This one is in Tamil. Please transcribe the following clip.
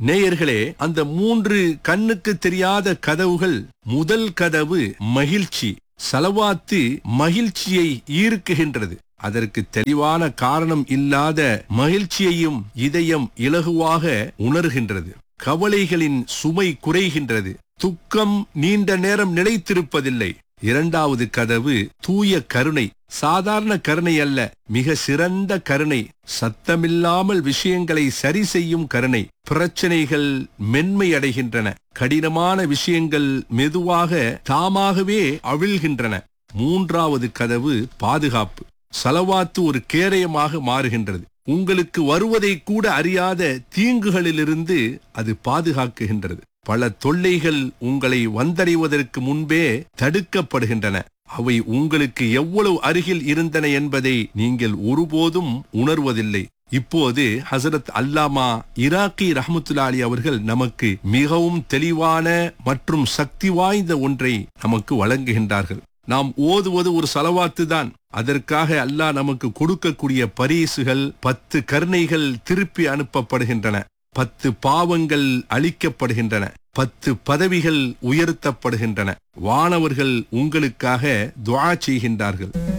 நேயர்களே அந்த மூன்று கண்ணுக்கு தெரியாத கதவுகள் முதல் கதவு மகிழ்ச்சி சலவாத்து மகிழ்ச்சியை ஈர்க்குகின்றது அதற்கு தெளிவான காரணம் இல்லாத மகிழ்ச்சியையும் இதயம் இலகுவாக உணர்கின்றது கவலைகளின் சுமை குறைகின்றது துக்கம் நீண்ட நேரம் நிலைத்திருப்பதில்லை இரண்டாவது கதவு தூய கருணை சாதாரண கருணை அல்ல மிக சிறந்த கருணை சத்தமில்லாமல் விஷயங்களை சரி செய்யும் கருணை பிரச்சனைகள் மென்மை அடைகின்றன கடினமான விஷயங்கள் மெதுவாக தாமாகவே அவிழ்கின்றன மூன்றாவது கதவு பாதுகாப்பு சலவாத்து ஒரு கேடயமாக மாறுகின்றது உங்களுக்கு வருவதை கூட அறியாத தீங்குகளிலிருந்து அது பாதுகாக்குகின்றது பல தொல்லைகள் உங்களை வந்தடைவதற்கு முன்பே தடுக்கப்படுகின்றன அவை உங்களுக்கு எவ்வளவு அருகில் இருந்தன என்பதை நீங்கள் ஒருபோதும் உணர்வதில்லை இப்போது ஹசரத் அல்லாமா இராக்கி ரஹமத்துல்லாலி அவர்கள் நமக்கு மிகவும் தெளிவான மற்றும் சக்தி வாய்ந்த ஒன்றை நமக்கு வழங்குகின்றார்கள் நாம் ஓதுவது ஒரு சலவாத்து தான் அதற்காக அல்லாஹ் நமக்கு கொடுக்கக்கூடிய பரிசுகள் பத்து கருணைகள் திருப்பி அனுப்பப்படுகின்றன பத்து பாவங்கள் அளிக்கப்படுகின்றன பத்து பதவிகள் உயர்த்தப்படுகின்றன வானவர்கள் உங்களுக்காக துஆ செய்கின்றார்கள்